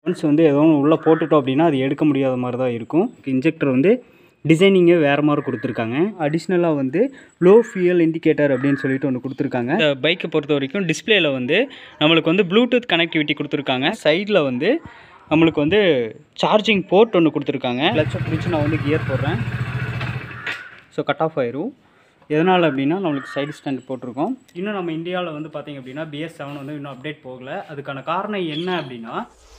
once வந்து ஏதோ ஒன்று உள்ளே போட்டுட்டோம் அப்படின்னா அது எடுக்க முடியாத மாதிரி தான் இருக்கும் இன்ஜெக்டர் வந்து டிசைனிங்கே வேறு மாதிரி கொடுத்துருக்காங்க அடிஷ்னலாக வந்து லோ ஃபியூயல் இண்டிகேட்டர் அப்படின்னு சொல்லிட்டு ஒன்று கொடுத்துருக்காங்க இந்த பைக்கை பொறுத்த வரைக்கும் டிஸ்பிளேல வந்து நம்மளுக்கு வந்து ப்ளூடூத் கனெக்டிவிட்டி கொடுத்துருக்காங்க சைடில் வந்து நம்மளுக்கு வந்து சார்ஜிங் போர்ட் ஒன்று கொடுத்துருக்காங்க கிளச்சை பிடிச்சி நான் வந்து கியர் போடுறேன் ஸோ கட் ஆஃப் ஆயிரும் எதனால் அப்படின்னா நம்மளுக்கு சைடு ஸ்டாண்ட் போட்டிருக்கோம் இன்னும் நம்ம இந்தியாவில் வந்து பார்த்திங்க அப்படின்னா பிஎஸ் செவன் வந்து இன்னும் அப்டேட் போகல அதுக்கான காரணம் என்ன அப்படின்னா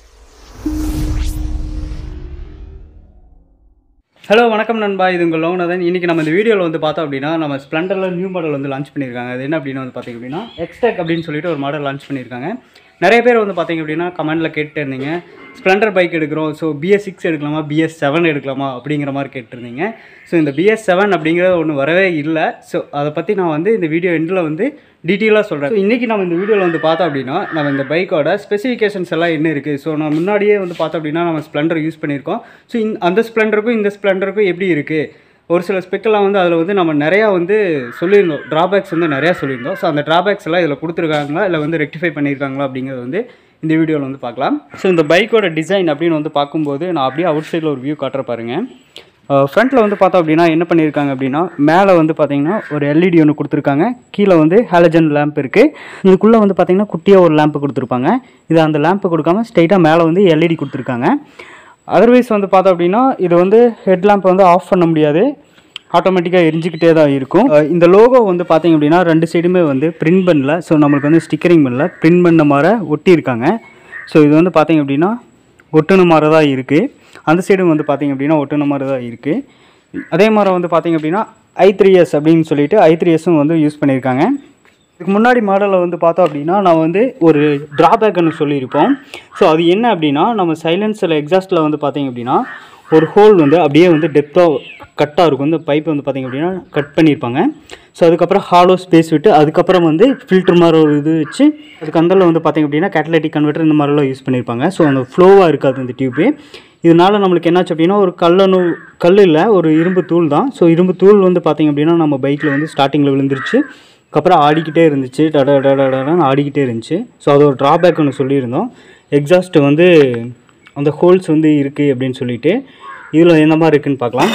ஹலோ வணக்கம் நண்பா இது உங்கள் லோனதன் இன்றைக்கி நம்ம இந்த வீடியோவில் வந்து பார்த்தோம் அப்படின்னா நம்ம ஸ்ப்ளெண்டரில் நியூ மாடல் வந்து லான்ச் பண்ணியிருக்காங்க அது என்ன அப்படின்னு வந்து பார்த்திங்க அப்படின்னா எக்ஸ்டெக் அப்படின்னு சொல்லிட்டு ஒரு மாடல் லான்ச் பண்ணியிருக்காங்க நிறைய பேர் வந்து பார்த்திங்க அப்படின்னா கமெண்டில் கேட்டுட்டு இருந்தீங்க ஸ்ப்ளெண்டர் பைக் எடுக்கிறோம் ஸோ பிஎஸ் சிக்ஸ் எடுக்கலாமா பிஎஸ் செவன் எடுக்கலாமா அப்படிங்கிற மாதிரி கேட்டிருந்தீங்க ஸோ இந்த பிஎஸ் செவன் அப்படிங்கிறது ஒன்று வரவே இல்லை ஸோ அதை பற்றி நான் வந்து இந்த வீடியோ எண்டில் வந்து டீட்டெயிலாக சொல்கிறேன் ஸோ இன்றைக்கி நம்ம இந்த வீடியோவில் வந்து பார்த்தோம் அப்படின்னா நம்ம இந்த பைக்கோட ஸ்பெசிஃபிகேஷன்ஸ் எல்லாம் என்ன இருக்குது ஸோ நான் முன்னாடியே வந்து பார்த்தோம் அப்படின்னா நம்ம ஸ்ப்ளெண்டர் யூஸ் பண்ணியிருக்கோம் ஸோ இந்த அந்த ஸ்ப்ளெண்டருக்கும் இந்த ஸ்ப்ளெண்டருக்கும் எப்படி இருக்குது ஒரு சில ஸ்பெக்கெல்லாம் வந்து அதில் வந்து நம்ம நிறையா வந்து சொல்லியிருந்தோம் ட்ராபேக்ஸ் வந்து நிறையா சொல்லியிருந்தோம் ஸோ அந்த ட்ராபேக்ஸ் எல்லாம் இதில் கொடுத்துருக்காங்களா இல்லை வந்து ரெக்டிஃபை பண்ணியிருக்காங்களா அப்படிங்கிறது வந்து இந்த வீடியோவில் வந்து பார்க்கலாம் ஸோ இந்த பைக்கோட டிசைன் அப்படின்னு வந்து பார்க்கும்போது நான் அப்படியே அவுட் சைடில் ஒரு வியூ காட்டுற பாருங்க ஃப்ரண்ட்டில் வந்து பார்த்தோம் அப்படின்னா என்ன பண்ணியிருக்காங்க அப்படின்னா மேலே வந்து பார்த்தீங்கன்னா ஒரு எல்இடி ஒன்று கொடுத்துருக்காங்க கீழே வந்து ஹாலஜன் லேம்ப் இருக்குது இதுக்குள்ளே வந்து பார்த்தீங்கன்னா குட்டியாக ஒரு லேம்ப் கொடுத்துருப்பாங்க இது அந்த லேம்ப்பு கொடுக்காம ஸ்ட்ரைட்டாக மேலே வந்து எல்இடி கொடுத்துருக்காங்க அதர்வைஸ் வந்து பார்த்தோம் அப்படின்னா இது வந்து ஹெட் லேம்ப் வந்து ஆஃப் பண்ண முடியாது ஆட்டோமேட்டிக்காக எரிஞ்சிக்கிட்டே தான் இருக்கும் அஹ் இந்த லோகோ வந்து பார்த்தீங்க அப்படின்னா ரெண்டு சைடுமே வந்து பிரிண்ட் பண்ணல ஸோ நம்மளுக்கு வந்து ஸ்டிக்கரிங் பண்ணல பிரிண்ட் பண்ண மாதிரி ஒட்டியிருக்காங்க ஸோ இது வந்து பார்த்தீங்க அப்படின்னா ஒட்டுன மாதிரி தான் இருக்குது அந்த சைடும் வந்து பார்த்தீங்க அப்படின்னா ஒட்டுன மாதிரி தான் இருக்குது அதே மாதிரி வந்து பார்த்தீங்க அப்படின்னா ஐ த்ரீ எஸ் அப்படின்னு சொல்லிட்டு ஐ த்ரீ எஸும் வந்து யூஸ் பண்ணியிருக்காங்க இதுக்கு முன்னாடி மாடலில் வந்து பார்த்தோம் அப்படின்னா நான் வந்து ஒரு ட்ராபேக்னு சொல்லியிருப்போம் ஸோ அது என்ன அப்படின்னா நம்ம சைலன்ஸில் எக்ஸாஸ்ட்டில் வந்து பார்த்தீங்க அப்படின்னா ஒரு ஹோல் வந்து அப்படியே வந்து டெப்த்தாக கட்டாக இருக்கும் இந்த பைப் வந்து பார்த்தீங்க அப்படின்னா கட் பண்ணியிருப்பாங்க ஸோ அதுக்கப்புறம் ஹாலோ ஸ்பேஸ் விட்டு அதுக்கப்புறம் வந்து ஃபில்டர் மாதிரி ஒரு இது வச்சு அதுக்கு அந்தரில் வந்து பார்த்தீங்க அப்படின்னா கேட்டலைட்டிக் கன்வெர்ட்டர் இந்த மாதிரிலாம் யூஸ் பண்ணியிருப்பாங்க ஸோ அந்த ஃப்ளோவாக இருக்காது இந்த டியூப்பு இதனால் நம்மளுக்கு என்னாச்சு அப்படின்னா ஒரு கல்லணு கல் இல்லை ஒரு இரும்பு தூள் தான் ஸோ இரும்பு தூள் வந்து பார்த்தீங்க அப்படின்னா நம்ம பைக்கில் வந்து ஸ்டார்டிங்கில் விழுந்துருச்சு அதுக்கப்புறம் ஆடிக்கிட்டே இருந்துச்சு டட டட டடன்னு ஆடிக்கிட்டே இருந்துச்சு ஸோ அது ஒரு ட்ராபேக் ஒன்று சொல்லியிருந்தோம் எக்ஸாஸ்ட் வந்து அந்த ஹோல்ஸ் வந்து இருக்குது அப்படின்னு சொல்லிட்டு இதில் என்ன மாதிரி இருக்குன்னு பார்க்கலாம்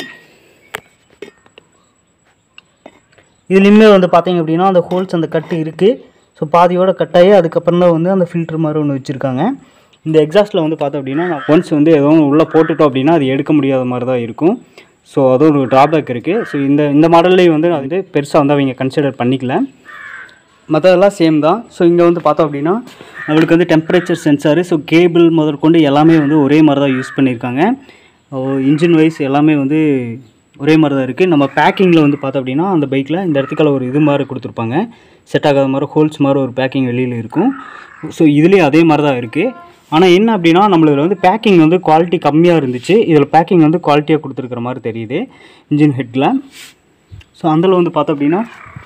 இதுலேயுமே வந்து பார்த்தீங்க அப்படின்னா அந்த ஹோல்ஸ் அந்த கட்டு இருக்குது ஸோ பாதியோட கட்டாயி அதுக்கப்புறம் தான் வந்து அந்த ஃபில்டர் மாதிரி ஒன்று வச்சுருக்காங்க இந்த எக்ஸாஸ்ட்டில் வந்து பார்த்தோம் அப்படின்னா ஒன்ஸ் வந்து ஏதோ ஒன்று உள்ளே போட்டுட்டோம் அப்படின்னா அது எடுக்க முடியாத மாதிரி தான் இருக்கும் ஸோ அது ஒரு ட்ராபேக் இருக்குது ஸோ இந்த இந்த மாடல்லையும் வந்து அது வந்து பெருசாக வந்து அவங்க கன்சிடர் பண்ணிக்கல மற்றதெல்லாம் சேம் தான் ஸோ இங்கே வந்து பார்த்தோம் அப்படின்னா நம்மளுக்கு வந்து டெம்பரேச்சர் சென்சாரு ஸோ கேபிள் முதற்கொண்டு எல்லாமே வந்து ஒரே மாதிரி தான் யூஸ் பண்ணியிருக்காங்க இன்ஜின் வைஸ் எல்லாமே வந்து ஒரே மாதிரி தான் இருக்குது நம்ம பேக்கிங்கில் வந்து பார்த்தோம் அப்படின்னா அந்த பைக்கில் இந்த இடத்துக்கால ஒரு இது மாதிரி கொடுத்துருப்பாங்க செட் ஆகாத மாதிரி ஹோல்ஸ் மாதிரி ஒரு பேக்கிங் வெளியில் இருக்கும் ஸோ இதுலேயும் அதே மாதிரி தான் இருக்குது ஆனால் என்ன அப்படின்னா நம்மளுக்கு வந்து பேக்கிங் வந்து குவாலிட்டி கம்மியாக இருந்துச்சு இதில் பேக்கிங் வந்து குவாலிட்டியாக கொடுத்துருக்குற மாதிரி தெரியுது இன்ஜின் ஹெட்டில் ஸோ அதில் வந்து பார்த்தோம் அப்படின்னா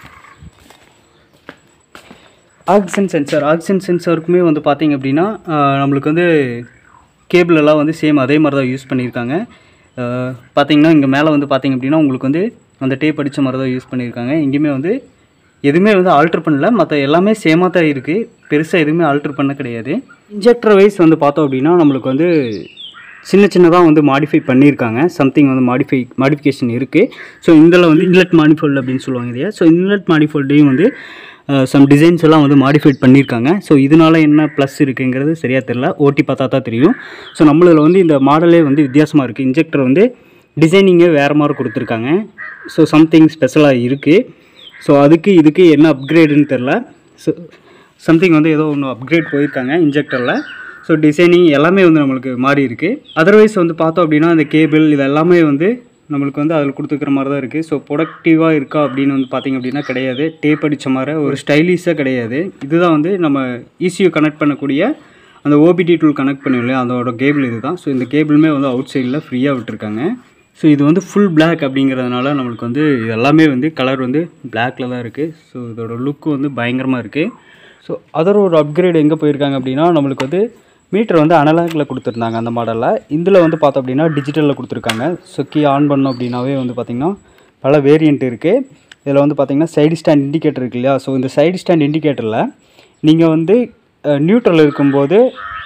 ஆக்சிஜன் சென்சார் ஆக்சிஜன் சென்சாருக்குமே வந்து பார்த்தீங்க அப்படின்னா ஆஹ், நம்மளுக்கு வந்து கேபிள் எல்லாம் வந்து சேம் அதே மாதிரி தான் யூஸ் பண்ணியிருக்காங்க ஆஹ், பார்த்தீங்கன்னா இங்கே மேலே வந்து பார்த்தீங்க அப்படின்னா உங்களுக்கு வந்து அந்த டேப் அடித்த மாதிரி தான் யூஸ் பண்ணியிருக்காங்க இங்கேயுமே வந்து எதுவுமே வந்து ஆல்ட்ரு பண்ணல மற்ற எல்லாமே சேமாக தான் இருக்குது பெருசாக எதுவுமே ஆல்ட்ரு பண்ண கிடையாது இன்ஜெக்டர் வைஸ் வந்து பார்த்தோம் அப்படின்னா நம்மளுக்கு வந்து சின்ன சின்னதாக வந்து மாடிஃபை பண்ணியிருக்காங்க சம்திங் வந்து மாடிஃபை மாடிஃபிகேஷன் இருக்குது ஸோ இதில் வந்து இன்லெட் மாடிஃபோல்டு அப்படின்னு சொல்லுவாங்க இல்லையா ஸோ இன்லெட் மாடிஃபோல்டையும் வந்து சம் டிசைன்ஸ் எல்லாம் வந்து மாடிஃபைட் பண்ணியிருக்காங்க ஸோ இதனால என்ன ப்ளஸ் இருக்குங்கிறது சரியாக தெரில ஓட்டி பார்த்தா தான் தெரியும் ஸோ நம்மளில் வந்து இந்த மாடலே வந்து வித்தியாசமாக இருக்குது இன்ஜெக்டர் வந்து டிசைனிங்கே வேறு மாதிரி கொடுத்துருக்காங்க ஸோ சம்திங் ஸ்பெஷலாக இருக்குது ஸோ அதுக்கு இதுக்கு என்ன அப்கிரேடுன்னு தெரில ஸோ சம்திங் வந்து ஏதோ ஒன்று அப்கிரேட் போயிருக்காங்க இன்ஜெக்டரில் ஸோ டிசைனிங் எல்லாமே வந்து நம்மளுக்கு மாறி இருக்குது அதர்வைஸ் வந்து பார்த்தோம் அப்படின்னா இந்த கேபிள் இது எல்லாமே வந்து நம்மளுக்கு வந்து அதில் கொடுத்துக்கிற மாதிரி தான் இருக்குது ஸோ ப்ரொடக்டிவாக இருக்கா அப்படின்னு வந்து பார்த்திங்க அப்படின்னா கிடையாது டேப் அடித்த மாதிரி ஒரு ஸ்டைலிஷாக கிடையாது இதுதான் வந்து நம்ம ஈஸியாக கனெக்ட் பண்ணக்கூடிய அந்த ஓபிடி டூல் கனெக்ட் பண்ணுவோம் இல்லையா அதோட கேபிள் இது தான் ஸோ இந்த கேபிளுமே வந்து அவுட் சைடில் ஃப்ரீயாக விட்டுருக்காங்க ஸோ இது வந்து ஃபுல் Black அப்படிங்கிறதுனால நம்மளுக்கு வந்து இது எல்லாமே வந்து கலர் வந்து பிளாக்ல தான் இருக்குது ஸோ இதோட லுக்கு வந்து பயங்கரமாக இருக்குது ஸோ அதர் ஒரு அப்கிரேட் எங்கே போயிருக்காங்க அப்படின்னா நம்மளுக்கு வந்து மீட்டர் வந்து அனலாகில் கொடுத்துருந்தாங்க அந்த மாடலில் இதில் வந்து பார்த்தோம் அப்படின்னா டிஜிட்டலில் கொடுத்துருக்காங்க ஸோ கீ ஆன் பண்ணோம் அப்படின்னாவே வந்து பார்த்திங்கன்னா பல வேரியண்ட் இருக்குது இதில் வந்து பார்த்திங்கன்னா சைடு ஸ்டாண்ட் இண்டிகேட்டர் இருக்கு இல்லையா ஸோ இந்த சைடு ஸ்டாண்ட் இண்டிகேட்டரில் நீங்கள் வந்து நியூட்ரல் இருக்கும்போது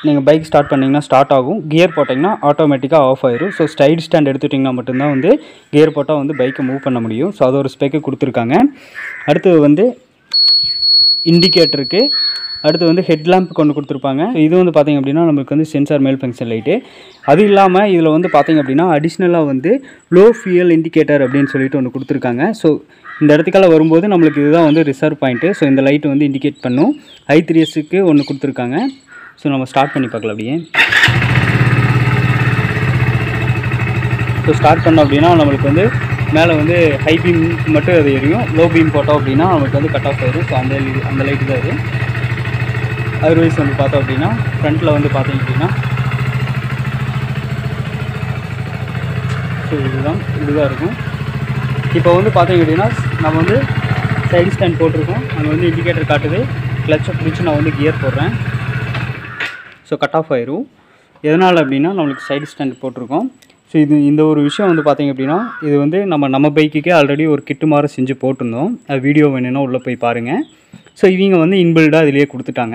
நீங்கள் பைக் ஸ்டார்ட் பண்ணிங்கன்னா ஸ்டார்ட் ஆகும் கியர் போட்டிங்கன்னா ஆட்டோமேட்டிக்காக ஆஃப் ஆயிரும் ஸோ ஸ்டைட் ஸ்டாண்ட் எடுத்துட்டிங்கன்னா மட்டும்தான் வந்து கியர் போட்டால் வந்து பைக்கை மூவ் பண்ண முடியும் ஸோ அது ஒரு ஸ்பெக்கு கொடுத்துருக்காங்க அடுத்தது வந்து இண்டிகேட்டருக்கு அடுத்து வந்து ஹெட் லேம்ப் கொண்டு கொடுத்துருப்பாங்க So இது வந்து பார்த்திங்க அப்படின்னா நம்மளுக்கு வந்து சென்சார் மேல் ஃபங்க்ஷன் லைட்டு அது இல்லாமல் இதில் வந்து பார்த்திங்க அப்படின்னா அடிஷ்னலாக வந்து லோ ஃபியல் இண்டிகேட்டர் அப்படின்னு சொல்லிட்டு ஒன்று கொடுத்துருக்காங்க ஸோ இந்த இடத்துக்கெல்லாம் வரும்போது நம்மளுக்கு இதுதான் வந்து ரிசர்வ் பாயிண்ட்டு ஸோ இந்த லைட் வந்து இண்டிகேட் பண்ணும் ஐ த்ரீ எஸ்க்கு ஒன்று கொடுத்துருக்காங்க ஸோ நம்ம ஸ்டார்ட் பண்ணி பார்க்கலாம் அப்படியே ஸோ ஸ்டார்ட் பண்ணோம் அப்படின்னா நம்மளுக்கு வந்து மேலே வந்து ஹை பீம் மட்டும் அது எரியும் லோ பீம் போட்டோம் அப்படின்னா நமக்கு வந்து கட் ஆஃப் ஆயிரும் ஸோ அந்த li- அந்த லைட்டு தான் அது அதர்வைஸ் வந்து பார்த்தோம் அப்படின்னா ஃப்ரண்ட்டில் வந்து பார்த்தீங்க அப்படின்னா ஸோ இதுதான் இதுதான் இருக்கும் இப்போ வந்து பார்த்தீங்க அப்படின்னா நம்ம வந்து சைடு ஸ்டாண்ட் போட்டிருக்கோம் அங்கே வந்து இண்டிகேட்டர் காட்டுது கிளச்சை பிடிச்சி நான் வந்து கியர் போடுறேன் ஸோ கட் ஆஃப் ஆயிரும் எதனால் அப்படின்னா நம்மளுக்கு சைடு ஸ்டாண்ட் போட்டிருக்கோம் ஸோ இது இந்த ஒரு விஷயம் வந்து பார்த்தீங்க அப்படின்னா இது வந்து நம்ம நம்ம பைக்குக்கே ஆல்ரெடி ஒரு கிட்டு மாதிரி செஞ்சு போட்டிருந்தோம் அது வீடியோ வேணும்னா உள்ளே போய் பாருங்கள் ஸோ இவங்க வந்து இன்பில்டாக இதிலேயே கொடுத்துட்டாங்க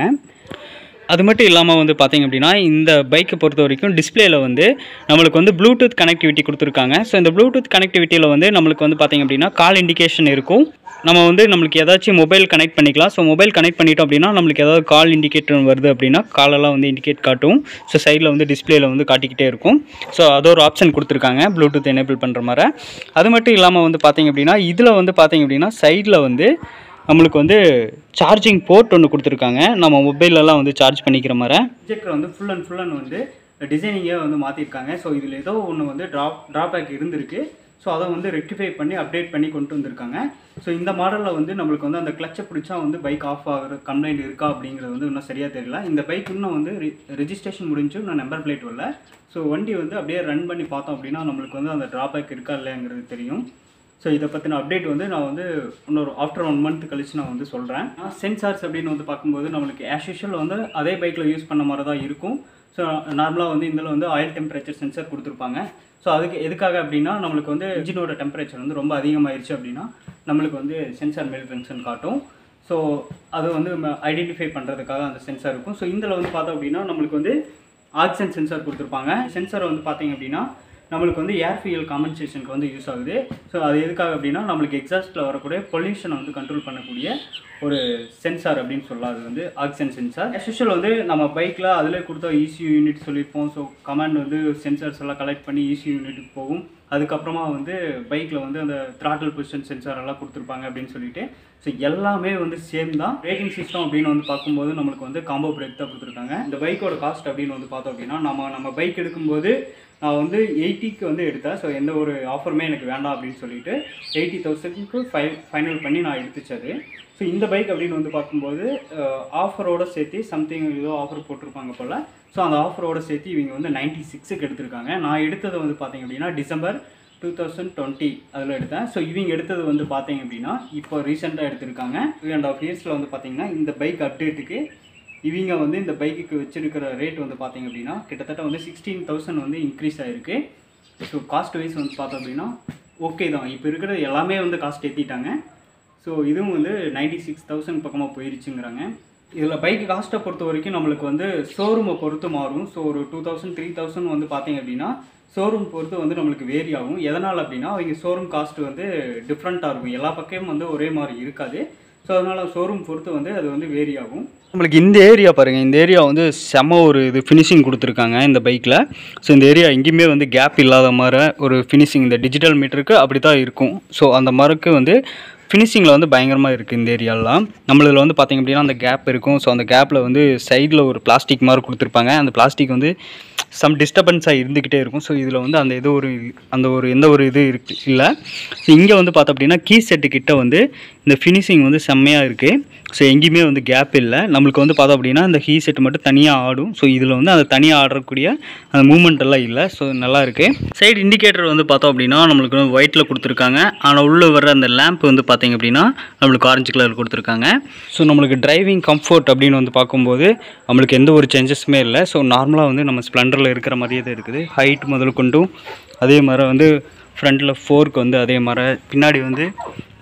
அது மட்டும் இல்லாமல் வந்து பார்த்தீங்க அப்படின்னா இந்த பைக்கை பொறுத்த வரைக்கும் டிஸ்பிளேல வந்து நம்மளுக்கு வந்து ப்ளூடூத் கனெக்டிவிட்டி கொடுத்துருக்காங்க ஸோ இந்த ப்ளூடூத் கனெக்டிவிட்டியில் வந்து நம்மளுக்கு வந்து பார்த்தீங்க அப்படின்னா கால் இண்டிகேஷன் இருக்கும் நம்ம வந்து நம்மளுக்கு ஏதாச்சும் மொபைல் கனெக்ட் பண்ணிக்கலாம் ஸோ மொபைல் கனெக்ட் பண்ணிட்டோம் அப்படின்னா நம்மளுக்கு ஏதாவது கால் இண்டிகேட்டர் வருது அப்படின்னா காலெல்லாம் வந்து இண்டிகேட் காட்டும் ஸோ சைடில் வந்து டிஸ்பிளேல வந்து காட்டிக்கிட்டே இருக்கும் ஸோ அது ஒரு ஆப்ஷன் கொடுத்துருக்காங்க ப்ளூடூத் எனேபிள் பண்ணுற மாதிரி அது மட்டும் இல்லாமல் வந்து பார்த்தீங்க அப்படின்னா இதில் வந்து பார்த்தீங்க அப்படின்னா சைடில் வந்து நம்மளுக்கு வந்து சார்ஜிங் போர்ட் ஒன்று கொடுத்துருக்காங்க நம்ம மொபைலெல்லாம் வந்து சார்ஜ் பண்ணிக்கிற மாதிரி இன்ஜெக்டர் வந்து ஃபுல் அண்ட் ஃபுல் அண்ட் வந்து டிசைனிங்கே வந்து மாற்றிருக்காங்க ஸோ இதில் ஏதோ ஒன்று வந்து ட்ராப் ட்ராபேக் இருந்திருக்கு ஸோ அதை வந்து ரெக்டிஃபை பண்ணி அப்டேட் பண்ணி கொண்டு வந்திருக்காங்க ஸோ இந்த மாடலில் வந்து நம்மளுக்கு வந்து அந்த கிளச்சை பிடிச்சா வந்து பைக் ஆஃப் ஆகிற கம்ப்ளைண்ட் இருக்கா அப்படிங்கிறது வந்து இன்னும் சரியாக தெரியல இந்த பைக் இன்னும் வந்து ரெஜிஸ்ட்ரேஷன் முடிஞ்சு நான் நம்பர் பிளேட் வரல ஸோ வண்டி வந்து அப்படியே ரன் பண்ணி பார்த்தோம் அப்படின்னா நம்மளுக்கு வந்து அந்த ட்ராபேக் இருக்கா இல்லைங்கிறது தெரியும் ஸோ இதை பற்றின அப்டேட் வந்து நான் வந்து இன்னொரு ஆஃப்டர் ஒன் மந்த் கழிச்சு நான் வந்து சொல்கிறேன் சென்சார்ஸ் அப்படின்னு வந்து பார்க்கும்போது நம்மளுக்கு ஆஸ் யூஷுவல் வந்து அதே பைக்கில் யூஸ் பண்ண மாதிரி தான் இருக்கும் ஸோ நார்மலாக வந்து இதில் வந்து ஆயில் டெம்பரேச்சர் சென்சார் கொடுத்துருப்பாங்க ஸோ அதுக்கு எதுக்காக அப்படின்னா நம்மளுக்கு வந்து இன்ஜினோட டெம்பரேச்சர் வந்து ரொம்ப அதிகமாயிருச்சு அப்படின்னா நம்மளுக்கு வந்து சென்சார் மெல் ஃபங்க்ஷன் காட்டும் ஸோ அது வந்து ஐடென்டிஃபை பண்ணுறதுக்காக அந்த சென்சார் இருக்கும் ஸோ இதில் வந்து பார்த்தோம் அப்படின்னா நம்மளுக்கு வந்து ஆக்சிஜன் சென்சார் கொடுத்துருப்பாங்க சென்சார் வந்து பார்த்தீங்க அப்படின்னா நம்மளுக்கு வந்து ஏர் ஃபியல் காம்பன்சேஷனுக்கு வந்து யூஸ் ஆகுது ஸோ அது எதுக்காக அப்படின்னா நம்மளுக்கு எக்ஸாஸ்ட்டில் வரக்கூடிய பொல்யூஷனை வந்து கண்ட்ரோல் பண்ணக்கூடிய ஒரு சென்சார் அப்படின்னு சொல்லலாம் அது வந்து ஆக்சிஜன் சென்சார் எஸ்யூஷுவல் வந்து நம்ம பைக்கில் அதிலே கொடுத்த ECU யூனிட் சொல்லியிருப்போம் ஸோ கமாண்ட் வந்து சென்சார்ஸ் எல்லாம் கலெக்ட் பண்ணி ECU யூனிட்டுக்கு போகும் அதுக்கப்புறமா வந்து பைக்கில் வந்து அந்த throttle பொசிஷன் சென்சார் எல்லாம் கொடுத்துருப்பாங்க அப்படின்னு சொல்லிட்டு ஸோ எல்லாமே வந்து சேம் தான் ரேட்டிங் சிஸ்டம் அப்படின்னு வந்து பார்க்கும்போது நம்மளுக்கு வந்து காம்போ பிரேக் தான் கொடுத்துருக்காங்க இந்த பைக்கோட காஸ்ட் அப்படின்னு வந்து பார்த்தோம் அப்படின்னா நம்ம நம்ம பைக் எடுக்கும்போது நான் வந்து எயிட்டிக்கு வந்து எடுத்தேன் ஸோ எந்த ஒரு ஆஃபருமே எனக்கு வேண்டாம் அப்படின்னு சொல்லிட்டு எயிட்டி தௌசண்ட்க்கு ஃபை ஃபைனல் பண்ணி நான் எடுத்துச்சது ஸோ இந்த பைக் அப்படின்னு வந்து பார்க்கும்போது ஆஃபரோட சேர்த்து சம்திங் ஏதோ ஆஃபர் போட்டிருப்பாங்க போல் ஸோ அந்த ஆஃபரோட சேர்த்து இவங்க வந்து நைன்ட்டி சிக்ஸுக்கு எடுத்திருக்காங்க நான் எடுத்தது வந்து பார்த்தீங்க அப்படின்னா டிசம்பர் டூ தௌசண்ட் டுவெண்ட்டி அதில் எடுத்தேன் ஸோ இவங்க எடுத்தது வந்து பார்த்தீங்க அப்படின்னா இப்போ ரீசெண்டாக எடுத்திருக்காங்க டூ அண்ட் ஆஃப் இயர்ஸில் வந்து பார்த்தீங்கன்னா இந்த பைக் அப்டேட்டுக்கு இவங்க வந்து இந்த பைக்குக்கு வச்சிருக்கிற ரேட் வந்து பார்த்தீங்க அப்படின்னா கிட்டத்தட்ட வந்து சிக்ஸ்டீன் தௌசண்ட் வந்து இன்க்ரீஸ் ஆகிருக்கு ஸோ காஸ்ட் வைஸ் வந்து பார்த்தோம் அப்படின்னா ஓகே தான் இப்போ இருக்கிற எல்லாமே வந்து காஸ்ட் ஏற்றிட்டாங்க ஸோ இதுவும் வந்து நைன்டி சிக்ஸ் தௌசண்ட் பக்கமாக போயிருச்சுங்கிறாங்க இதில் பைக் காஸ்ட்டை பொறுத்த வரைக்கும் நம்மளுக்கு வந்து ஷோரூமை பொறுத்து மாறும் ஸோ ஒரு டூ தௌசண்ட் த்ரீ தௌசண்ட் வந்து பார்த்தீங்க அப்படின்னா ஷோரூம் பொறுத்து வந்து நம்மளுக்கு வேரி ஆகும் எதனால் அப்படின்னா அவங்க ஷோரூம் காஸ்ட் வந்து டிஃப்ரெண்ட்டாக இருக்கும் எல்லா பக்கமும் வந்து ஒரே மாதிரி இருக்காது ஸோ அதனால் ஷோரூம் பொறுத்து வந்து அது வந்து வேரி ஆகும் நம்மளுக்கு இந்த ஏரியா பாருங்கள் இந்த ஏரியா வந்து செம ஒரு இது ஃபினிஷிங் கொடுத்துருக்காங்க இந்த பைக்கில் ஸோ இந்த ஏரியா எங்கேயுமே வந்து கேப் இல்லாத மாதிரி ஒரு ஃபினிஷிங் இந்த டிஜிட்டல் மீட்டருக்கு அப்படி தான் இருக்கும் ஸோ அந்த மரக்கு வந்து ஃபினிஷிங்கில் வந்து பயங்கரமாக இருக்குது இந்த ஏரியாலாம் நம்மளதில் வந்து பார்த்திங்க அப்படின்னா அந்த கேப் இருக்கும் ஸோ அந்த கேப்பில் வந்து சைடில் ஒரு பிளாஸ்டிக் மாதிரி கொடுத்துருப்பாங்க அந்த பிளாஸ்டிக் வந்து சம் டிஸ்டர்பன்ஸாக இருந்துக்கிட்டே இருக்கும் ஸோ இதில் வந்து அந்த இது ஒரு அந்த ஒரு எந்த ஒரு இது இருக்கு இல்லை இங்கே வந்து பார்த்தோம் அப்படின்னா கீ செட்டு கிட்ட வந்து இந்த ஃபினிஷிங் வந்து செம்மையாக இருக்குது ஸோ எங்கேயுமே வந்து கேப் இல்லை நம்மளுக்கு வந்து பார்த்தோம் அப்படின்னா இந்த ஹீ செட் மட்டும் தனியாக ஆடும் ஸோ இதில் வந்து அந்த தனியாக ஆடக்கூடிய அந்த மூமெண்ட் எல்லாம் இல்லை ஸோ நல்லா இருக்குது சைடு இண்டிகேட்டர் வந்து பார்த்தோம் அப்படின்னா நம்மளுக்கு வந்து ஒயிட்டில் கொடுத்துருக்காங்க ஆனால் உள்ளே வர அந்த லேம்ப் வந்து பார்த்தீங்க அப்படின்னா நம்மளுக்கு ஆரஞ்சு கலர் கொடுத்துருக்காங்க ஸோ நம்மளுக்கு டிரைவிங் கம்ஃபர்ட் அப்படின்னு வந்து பார்க்கும்போது நம்மளுக்கு எந்த ஒரு சேஞ்சஸுமே இல்லை ஸோ நார்மலாக வந்து நம்ம ஸ்ப்ளெண்டரில் இருக்கிற மாதிரியே தான் இருக்குது ஹைட் முதல் கொண்டும் அதே மாதிரி வந்து ஃப்ரண்ட்டில் ஃபோர்க் வந்து அதே மாதிரி பின்னாடி வந்து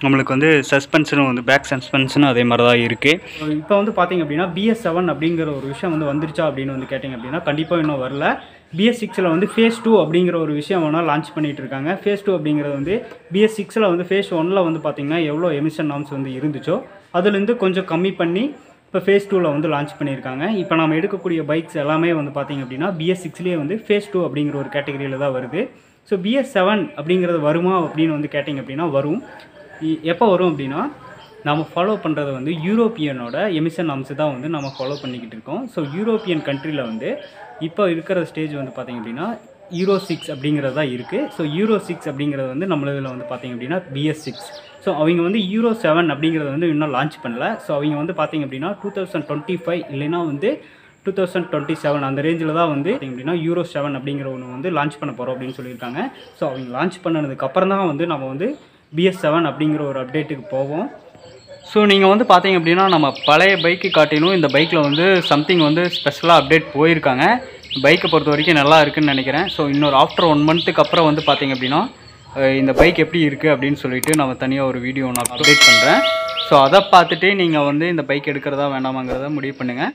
நம்மளுக்கு வந்து சஸ்பென்ஷனும் வந்து பேக் சஸ்பென்ஷனும் அதே மாதிரி தான் இருக்குது இப்போ வந்து பார்த்தீங்க அப்படின்னா பிஎஸ் செவன் அப்படிங்கிற ஒரு விஷயம் வந்து வந்துருச்சா அப்படின்னு வந்து கேட்டிங்க அப்படின்னா கண்டிப்பாக இன்னும் வரல பிஎஸ் சிக்ஸில் வந்து ஃபேஸ் டூ அப்படிங்கிற ஒரு விஷயம் வேணால் லான்ச் பண்ணிட்டு இருக்காங்க ஃபேஸ் டூ அப்படிங்கிறது வந்து பிஎஸ் சிக்ஸில் வந்து ஃபேஸ் ஒனில் வந்து பார்த்தீங்கன்னா எவ்வளோ எமிஷன் நாம்ஸ் வந்து இருந்துச்சோ அதுலேருந்து கொஞ்சம் கம்மி பண்ணி இப்போ ஃபேஸ் டூவில் வந்து லான்ச் பண்ணியிருக்காங்க இப்போ நம்ம எடுக்கக்கூடிய பைக்ஸ் எல்லாமே வந்து பார்த்தீங்க அப்படின்னா பிஎஸ் சிக்ஸ்லேயே வந்து ஃபேஸ் டூ அப்படிங்கிற ஒரு கேட்டகரியில் தான் வருது ஸோ பிஎஸ் செவன் அப்படிங்கிறது வருமா அப்படின்னு வந்து கேட்டிங்க அப்படின்னா வரும் இ- எப்போ வரும் அப்படின்னா நம்ம ஃபாலோ பண்ணுறது வந்து யூரோப்பியனோட எமிஷன் நாம்ஸ் தான் வந்து நம்ம ஃபாலோ பண்ணிக்கிட்டு இருக்கோம் ஸோ யூரோப்பியன் கண்ட்ரியில் வந்து இப்போ இருக்கிற ஸ்டேஜ் வந்து பார்த்திங்க அப்படின்னா யூரோ சிக்ஸ் அப்படிங்கிறது தான் இருக்குது ஸோ யூரோ சிக்ஸ் அப்படிங்கிறது வந்து நம்மளதில் வந்து பார்த்திங்க அப்படின்னா பிஎஸ் சிக்ஸ் ஸோ அவங்க வந்து யூரோ செவன் அப்படிங்கிறத வந்து இன்னும் லான்ச் பண்ணல ஸோ அவங்க வந்து பார்த்திங்க அப்படின்னா டூ தௌசண்ட் டுவெண்ட்டி ஃபைவ் இல்லைன்னா வந்து டூ தௌசண்ட் டுவெண்ட்டி செவன் அந்த ரேஞ்சில் தான் வந்து பார்த்திங்க அப்படின்னா யூரோ செவன் அப்படிங்கிற ஒன்று வந்து லான்ச் பண்ண போகிறோம் அப்படின்னு சொல்லியிருக்காங்க ஸோ அவங்க லான்ச் பண்ணதுக்கு அப்புறம் தான் வந்து நம்ம வந்து பிஎஸ் செவன் அப்படிங்கிற ஒரு அப்டேட்டுக்கு போவோம் ஸோ நீங்கள் வந்து பார்த்தீங்க அப்படின்னா நம்ம பழைய பைக்கு காட்டிலும் இந்த பைக்கில் வந்து சம்திங் வந்து ஸ்பெஷலாக அப்டேட் போயிருக்காங்க பைக்கை பொறுத்த வரைக்கும் நல்லா இருக்குன்னு நினைக்கிறேன் ஸோ இன்னொரு ஆஃப்டர் ஒன் மந்த்துக்கு அப்புறம் வந்து பார்த்தீங்க அப்படின்னா அஹ் இந்த பைக் எப்படி இருக்குது அப்படின்னு சொல்லிட்டு நம்ம தனியாக ஒரு வீடியோ நான் அப்டேட் பண்ணுறேன் ஸோ அதை பார்த்துட்டு நீங்கள் வந்து இந்த பைக் எடுக்கிறதா வேண்டாமாங்கிறத முடிவு பண்ணுங்கள்